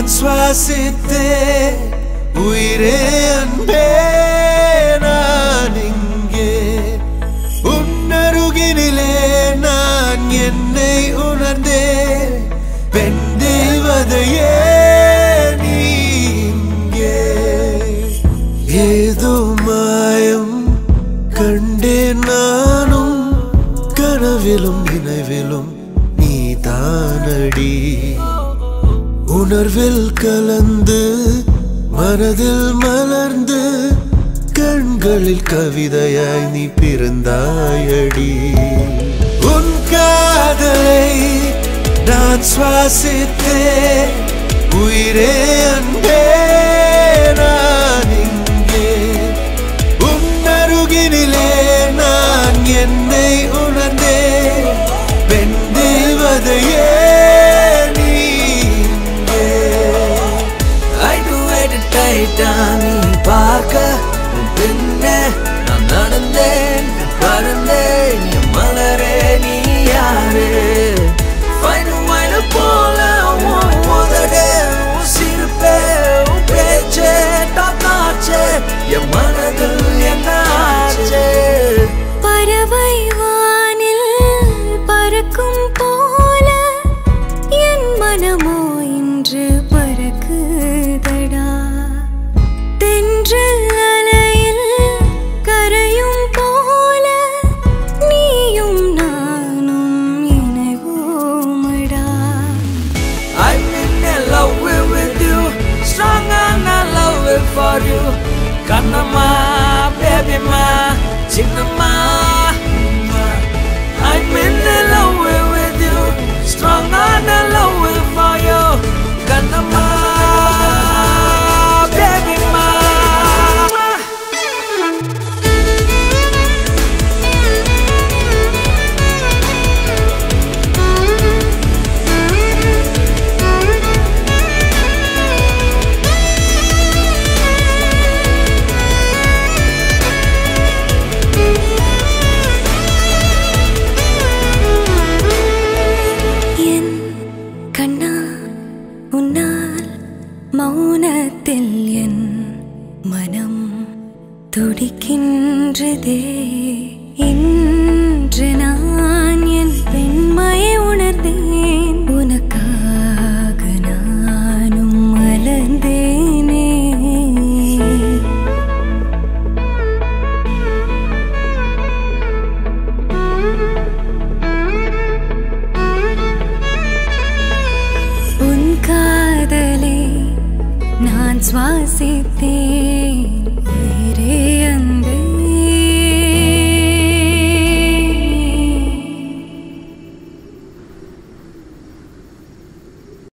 நான் சுவாசித்தே உயிரே அன்பே நான் இங்கே உன்னருகினிலே நான் என்னை உணர்ந்தே பெண் தேவதையே நீ இங்கே ஏதோ மாயம் கண்டேன் நானும் கனவிலும் நினைவிலும் நீ தானடி உணர்வில் கலந்து மனதில் மலர்ந்து கண்களில் கவிதையாய் நீ பிறந்தாயடி உன் காதலை நான் சுவாசித்தே உயிரே அன்பே நான் இங்கே உன்னருகினிலே நான் என்னை உணர்ந்தே பெண் தேவதையே நீ இங்கே. I do it டைட்டா நீ பார்க்க உன் பின்னே நான் நடந்தேன் பறந்தேன் என் மலரே நீ யாரு Fine wine போல உன் உதடே உன் சிரிப்பே உன் பேச்சே டாக்காச்சே என் மனதில் என்ன ஆச்சே பறவை வானில் பறக்கும் போல என் மனமோ இன்று பறக்குதடா தென்றல் அலையில் கரையும் போல நீயும் நானும் இணைவோமடா I'm in love with you, strong and I love it for you. Kannama, baby ma, chinnama. I'm in love with you, strong and I love it for you. Kannama, baby ma. என் கண்ணா உன்னால் மௌனத்தில் என் மனம் துடிக்கின்றதே இன்று நான் என் பெண்மையை உணர்ந்தேன் உனக்காக நானும் மலர்ந்தேனே உன் காதலை நான் சுவாசித்தேன்